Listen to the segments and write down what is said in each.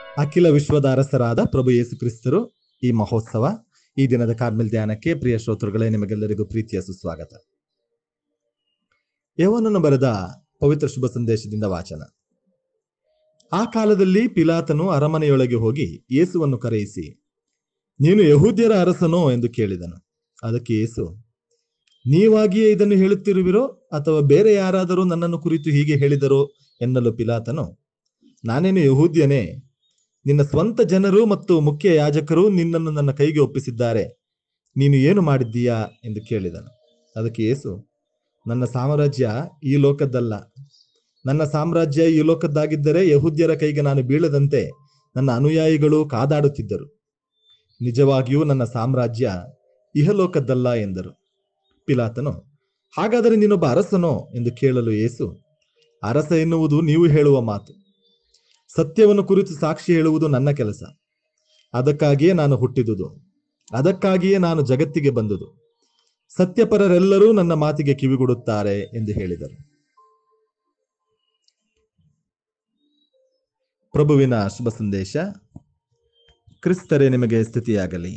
ಅಖಿಲ ವಿಶ್ವದ ಅರಸರಾದ ಪ್ರಭು ಯೇಸು ಕ್ರಿಸ್ತರು ಈ ಮಹೋತ್ಸವ ಈ ದಿನದ ಕಾರ್ಮೆಲ್ ಧ್ಯಾನಕ್ಕೆ ಪ್ರಿಯ ಶ್ರೋತೃಗಳೇ ನಿಮಗೆಲ್ಲರಿಗೂ ಪ್ರೀತಿಯ ಸುಸ್ವಾಗತ ಯವನನ್ನು ಬರೆದ ಪವಿತ್ರ ಶುಭ ಸಂದೇಶದಿಂದ ವಾಚನ ಆ ಕಾಲದಲ್ಲಿ ಪಿಲಾತನು ಅರಮನೆಯೊಳಗೆ ಹೋಗಿ ಯೇಸುವನ್ನು ಕರೆಯಿಸಿ ನೀನು ಯಹೂದ್ಯರ ಅರಸನೋ ಎಂದು ಕೇಳಿದನು ಅದಕ್ಕೆ ಯೇಸು ನೀವಾಗಿಯೇ ಇದನ್ನು ಹೇಳುತ್ತಿರುವಿರೋ ಅಥವಾ ಬೇರೆ ಯಾರಾದರೂ ನನ್ನನ್ನು ಕುರಿತು ಹೀಗೆ ಹೇಳಿದರೋ ಎನ್ನಲು ಪಿಲಾತನು ನಾನೇನು ಯಹೂದ್ಯನೇ ನಿನ್ನ ಸ್ವಂತ ಜನರು ಮತ್ತು ಮುಖ್ಯ ಯಾಜಕರು ನಿನ್ನನ್ನು ನನ್ನ ಕೈಗೆ ಒಪ್ಪಿಸಿದ್ದಾರೆ ನೀನು ಏನು ಮಾಡಿದ್ದೀಯಾ ಎಂದು ಕೇಳಿದನು ಅದಕ್ಕೆ ಯೇಸು ನನ್ನ ಸಾಮ್ರಾಜ್ಯ ಈ ಲೋಕದ್ದಲ್ಲ ನನ್ನ ಸಾಮ್ರಾಜ್ಯ ಈ ಲೋಕದ್ದಾಗಿದ್ದರೆ ಯಹೂದ್ಯರ ಕೈಗೆ ನಾನು ಬೀಳದಂತೆ ನನ್ನ ಅನುಯಾಯಿಗಳು ಕಾದಾಡುತ್ತಿದ್ದರು ನಿಜವಾಗಿಯೂ ನನ್ನ ಸಾಮ್ರಾಜ್ಯ ಇಹಲೋಕದ್ದಲ್ಲ ಎಂದರು ಪಿಲಾತನು ಹಾಗಾದರೆ ನೀನೊಬ್ಬ ಅರಸನೋ ಎಂದು ಕೇಳಲು ಯೇಸು ಅರಸ ಎನ್ನುವುದು ನೀವು ಹೇಳುವ ಮಾತು ಸತ್ಯವನ್ನು ಕುರಿತು ಸಾಕ್ಷಿ ಹೇಳುವುದು ನನ್ನ ಕೆಲಸ ಅದಕ್ಕಾಗಿಯೇ ನಾನು ಹುಟ್ಟಿದುದು ಅದಕ್ಕಾಗಿಯೇ ನಾನು ಜಗತ್ತಿಗೆ ಬಂದುದು ಸತ್ಯಪರರೆಲ್ಲರೂ ನನ್ನ ಮಾತಿಗೆ ಕಿವಿಗೊಡುತ್ತಾರೆ ಎಂದು ಹೇಳಿದರು ಪ್ರಭುವಿನ ಶುಭ ಸಂದೇಶ ಕ್ರಿಸ್ತರೇ ನಿಮಗೆ ಸ್ಥಿತಿಯಾಗಲಿ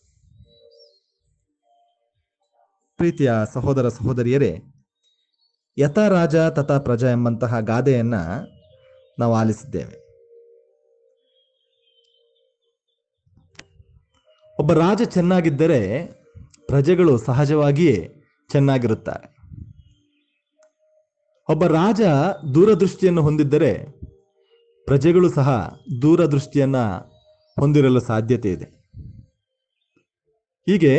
ಪ್ರೀತಿಯ ಸಹೋದರ ಸಹೋದರಿಯರೇ ಯಥಾ ರಾಜ ತಥಾ ಪ್ರಜಾ ಎಂಬಂತಹ ಗಾದೆಯನ್ನ ನಾವು ಆಲಿಸಿದ್ದೇವೆ ಒಬ್ಬ ರಾಜ ಚೆನ್ನಾಗಿದ್ದರೆ ಪ್ರಜೆಗಳು ಸಹಜವಾಗಿಯೇ ಚೆನ್ನಾಗಿರುತ್ತಾರೆ ಒಬ್ಬ ರಾಜ ದೂರದೃಷ್ಟಿಯನ್ನು ಹೊಂದಿದ್ದರೆ ಪ್ರಜೆಗಳು ಸಹ ದೂರದೃಷ್ಟಿಯನ್ನ ಹೊಂದಿರಲು ಸಾಧ್ಯತೆ ಇದೆ ಹೀಗೆ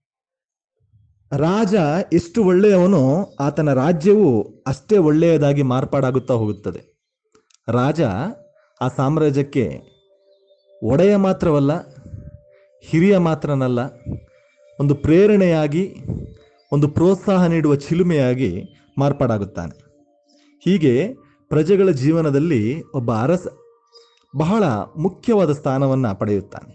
ರಾಜ ಎಷ್ಟು ಒಳ್ಳೆಯವನೋ ಆತನ ರಾಜ್ಯವು ಅಷ್ಟೇ ಒಳ್ಳೆಯದಾಗಿ ಮಾರ್ಪಾಡಾಗುತ್ತಾ ಹೋಗುತ್ತದೆ ರಾಜ ಆ ಸಾಮ್ರಾಜ್ಯಕ್ಕೆ ಒಡೆಯ ಮಾತ್ರವಲ್ಲ ಹಿರಿಯ ಮಾತ್ರನಲ್ಲ ಒಂದು ಪ್ರೇರಣೆಯಾಗಿ ಒಂದು ಪ್ರೋತ್ಸಾಹ ನೀಡುವ ಚಿಲುಮೆಯಾಗಿ ಮಾರ್ಪಾಡಾಗುತ್ತಾನೆ ಹೀಗೆ ಪ್ರಜೆಗಳ ಜೀವನದಲ್ಲಿ ಒಬ್ಬ ಅರಸ ಬಹಳ ಮುಖ್ಯವಾದ ಸ್ಥಾನವನ್ನು ಪಡೆಯುತ್ತಾನೆ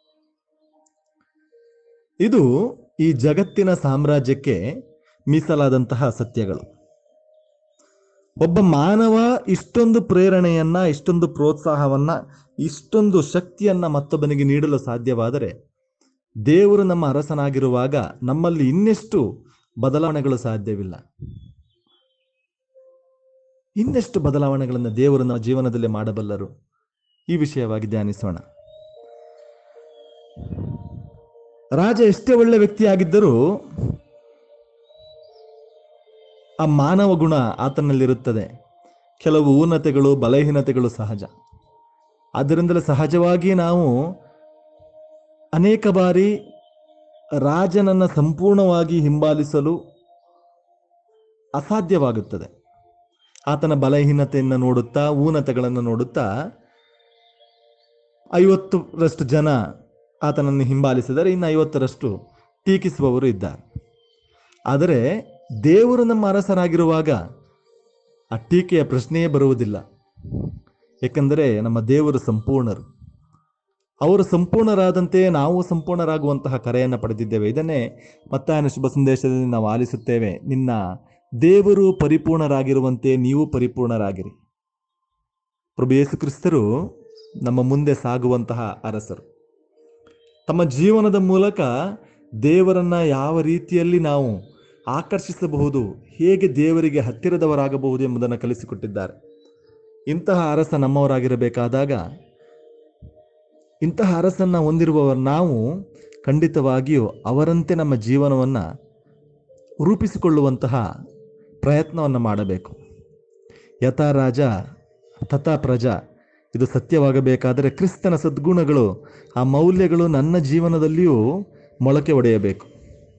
ಇದು ಈ ಜಗತ್ತಿನ ಸಾಮ್ರಾಜ್ಯಕ್ಕೆ ಮೀಸಲಾದಂತಹ ಸತ್ಯಗಳು ಒಬ್ಬ ಮಾನವ ಇಷ್ಟೊಂದು ಪ್ರೇರಣೆಯನ್ನ ಇಷ್ಟೊಂದು ಪ್ರೋತ್ಸಾಹವನ್ನ ಇಷ್ಟೊಂದು ಶಕ್ತಿಯನ್ನ ಮತ್ತೊಬ್ಬನಿಗೆ ನೀಡಲು ಸಾಧ್ಯವಾದರೆ ದೇವರು ನಮ್ಮ ಅರಸನಾಗಿರುವಾಗ ನಮ್ಮಲ್ಲಿ ಇನ್ನೆಷ್ಟು ಬದಲಾವಣೆಗಳು ಸಾಧ್ಯವಿಲ್ಲ ಇನ್ನೆಷ್ಟು ಬದಲಾವಣೆಗಳನ್ನು ದೇವರು ನಮ್ಮ ಜೀವನದಲ್ಲಿ ಮಾಡಬಲ್ಲರು ಈ ವಿಷಯವಾಗಿ ಧ್ಯಾನಿಸೋಣ ರಾಜ ಎಷ್ಟೇ ಒಳ್ಳೆ ವ್ಯಕ್ತಿಯಾಗಿದ್ದರೂ ಆ ಮಾನವ ಗುಣ ಆತನಲ್ಲಿರುತ್ತದೆ ಕೆಲವು ಊನತೆಗಳು ಬಲಹೀನತೆಗಳು ಸಹಜ ಆದ್ದರಿಂದಲೇ ಸಹಜವಾಗಿ ನಾವು ಅನೇಕ ಬಾರಿ ರಾಜನನ್ನ ಸಂಪೂರ್ಣವಾಗಿ ಹಿಂಬಾಲಿಸಲು ಅಸಾಧ್ಯವಾಗುತ್ತದೆ ಆತನ ಬಲಹೀನತೆಯನ್ನು ನೋಡುತ್ತಾ ಊನತೆಗಳನ್ನು ನೋಡುತ್ತಾ ಐವತ್ತರಷ್ಟು ಜನ ಆತನನ್ನು ಹಿಂಬಾಲಿಸಿದರೆ ಇನ್ನು ಐವತ್ತರಷ್ಟು ಟೀಕಿಸುವವರು ಇದ್ದಾರೆ ಆದರೆ ದೇವರು ನಮ್ಮ ಅರಸರಾಗಿರುವಾಗ ಆ ಟೀಕೆಯ ಪ್ರಶ್ನೆಯೇ ಬರುವುದಿಲ್ಲ ಏಕೆಂದರೆ ನಮ್ಮ ದೇವರು ಸಂಪೂರ್ಣರು ಅವರು ಸಂಪೂರ್ಣರಾದಂತೆ ನಾವು ಸಂಪೂರ್ಣರಾಗುವಂತಹ ಕರೆಯನ್ನು ಪಡೆದಿದ್ದೇವೆ ಇದನ್ನೇ ಮತ್ತಾಯನ ಶುಭ ಸಂದೇಶದಲ್ಲಿ ನಾವು ಆಲಿಸುತ್ತೇವೆ ನಿನ್ನ ದೇವರು ಪರಿಪೂರ್ಣರಾಗಿರುವಂತೆ ನೀವು ಪರಿಪೂರ್ಣರಾಗಿರಿ ಪ್ರಭು ಯೇಸು ಕ್ರಿಸ್ತರು ನಮ್ಮ ಮುಂದೆ ಸಾಗುವಂತಹ ಅರಸರು ತಮ್ಮ ಜೀವನದ ಮೂಲಕ ದೇವರನ್ನ ಯಾವ ರೀತಿಯಲ್ಲಿ ನಾವು ಆಕರ್ಷಿಸಬಹುದು ಹೇಗೆ ದೇವರಿಗೆ ಹತ್ತಿರದವರಾಗಬಹುದು ಎಂಬುದನ್ನು ಕಲಿಸಿಕೊಟ್ಟಿದ್ದಾರೆ ಇಂತಹ ಅರಸ ನಮ್ಮವರಾಗಿರಬೇಕಾದಾಗ ಇಂತಹ ಅರಸನ್ನ ಹೊಂದಿರುವವರು ನಾವು ಖಂಡಿತವಾಗಿಯೂ ಅವರಂತೆ ನಮ್ಮ ಜೀವನವನ್ನು ರೂಪಿಸಿಕೊಳ್ಳುವಂತಹ ಪ್ರಯತ್ನವನ್ನು ಮಾಡಬೇಕು ಯಥಾ ರಾಜ ತಥಾ ಪ್ರಜಾ ಇದು ಸತ್ಯವಾಗಬೇಕಾದರೆ ಕ್ರಿಸ್ತನ ಸದ್ಗುಣಗಳು ಆ ಮೌಲ್ಯಗಳು ನನ್ನ ಜೀವನದಲ್ಲಿಯೂ ಮೊಳಕೆ ಒಡೆಯಬೇಕು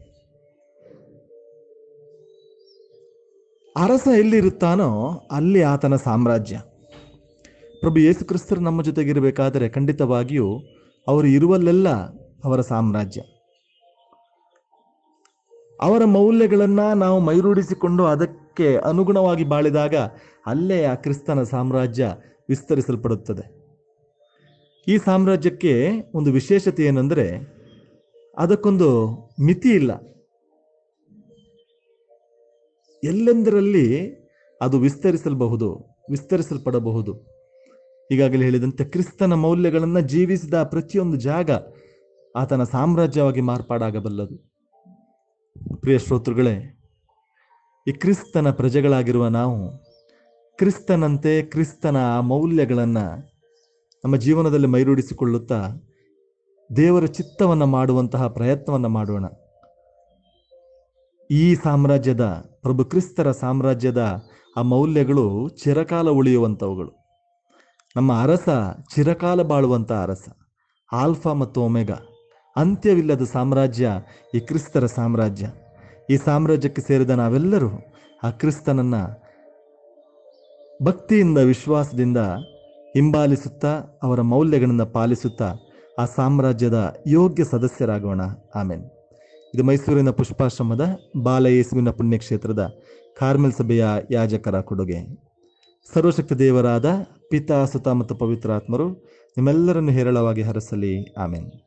ಅರಸ ಎಲ್ಲಿರುತ್ತಾನೋ ಅಲ್ಲಿ ಆತನ ಸಾಮ್ರಾಜ್ಯ ಪ್ರಭು ಯೇಸು ಕ್ರಿಸ್ತರು ನಮ್ಮ ಜೊತೆಗಿರಬೇಕಾದರೆ ಖಂಡಿತವಾಗಿಯೂ ಅವರು ಇರುವಲ್ಲೆಲ್ಲ ಅವರ ಸಾಮ್ರಾಜ್ಯ ಅವರ ಮೌಲ್ಯಗಳನ್ನು ನಾವು ಮೈರೂಡಿಸಿಕೊಂಡು ಅದಕ್ಕೆ ಅನುಗುಣವಾಗಿ ಬಾಳಿದಾಗ ಅಲ್ಲೇ ಆ ಕ್ರಿಸ್ತನ ಸಾಮ್ರಾಜ್ಯ ವಿಸ್ತರಿಸಲ್ಪಡುತ್ತದೆ ಈ ಸಾಮ್ರಾಜ್ಯಕ್ಕೆ ಒಂದು ವಿಶೇಷತೆ ಏನೆಂದರೆ ಅದಕ್ಕೊಂದು ಮಿತಿ ಇಲ್ಲ ಎಲ್ಲೆಂದರಲ್ಲಿ ಅದು ವಿಸ್ತರಿಸಲ್ಬಹುದು ವಿಸ್ತರಿಸಲ್ಪಡಬಹುದು ಈಗಾಗಲೇ ಹೇಳಿದಂತೆ ಕ್ರಿಸ್ತನ ಮೌಲ್ಯಗಳನ್ನು ಜೀವಿಸಿದ ಪ್ರತಿಯೊಂದು ಜಾಗ ಆತನ ಸಾಮ್ರಾಜ್ಯವಾಗಿ ಮಾರ್ಪಾಡಾಗಬಲ್ಲದು ಪ್ರಿಯ ಶ್ರೋತೃಗಳೇ ಈ ಕ್ರಿಸ್ತನ ಪ್ರಜೆಗಳಾಗಿರುವ ನಾವು ಕ್ರಿಸ್ತನಂತೆ ಕ್ರಿಸ್ತನ ಆ ಮೌಲ್ಯಗಳನ್ನು ನಮ್ಮ ಜೀವನದಲ್ಲಿ ಮೈರೂಡಿಸಿಕೊಳ್ಳುತ್ತಾ ದೇವರ ಚಿತ್ತವನ್ನು ಮಾಡುವಂತಹ ಪ್ರಯತ್ನವನ್ನು ಮಾಡೋಣ ಈ ಸಾಮ್ರಾಜ್ಯದ ಪ್ರಭು ಕ್ರಿಸ್ತರ ಸಾಮ್ರಾಜ್ಯದ ಆ ಮೌಲ್ಯಗಳು ಚಿರಕಾಲ ಉಳಿಯುವಂಥವುಗಳು ನಮ್ಮ ಅರಸ ಚಿರಕಾಲ ಬಾಳುವಂಥ ಅರಸ ಆಲ್ಫಾ ಮತ್ತು ಒಮೆಗಾ ಅಂತ್ಯವಿಲ್ಲದ ಸಾಮ್ರಾಜ್ಯ ಈ ಕ್ರಿಸ್ತರ ಸಾಮ್ರಾಜ್ಯ ಈ ಸಾಮ್ರಾಜ್ಯಕ್ಕೆ ಸೇರಿದ ನಾವೆಲ್ಲರೂ ಆ ಕ್ರಿಸ್ತನನ್ನ ಭಕ್ತಿಯಿಂದ ವಿಶ್ವಾಸದಿಂದ ಹಿಂಬಾಲಿಸುತ್ತಾ ಅವರ ಮೌಲ್ಯಗಳನ್ನು ಪಾಲಿಸುತ್ತಾ ಆ ಸಾಮ್ರಾಜ್ಯದ ಯೋಗ್ಯ ಸದಸ್ಯರಾಗೋಣ ಆಮೇಲೆ ಇದು ಮೈಸೂರಿನ ಪುಷ್ಪಾಶ್ರಮದ ಬಾಲಯೇಸುವಿನ ಪುಣ್ಯಕ್ಷೇತ್ರದ ಕಾರ್ಮೆಲ್ ಸಭೆಯ ಯಾಜಕರ ಕೊಡುಗೆ ಸರ್ವಶಕ್ತಿ ದೇವರಾದ ಪಿತಾ ಸುತ ಮತ್ತು ಪವಿತ್ರಾತ್ಮರು ನಿಮ್ಮೆಲ್ಲರನ್ನು ಹೇರಳವಾಗಿ ಹರಸಲಿ ಆಮೇನ್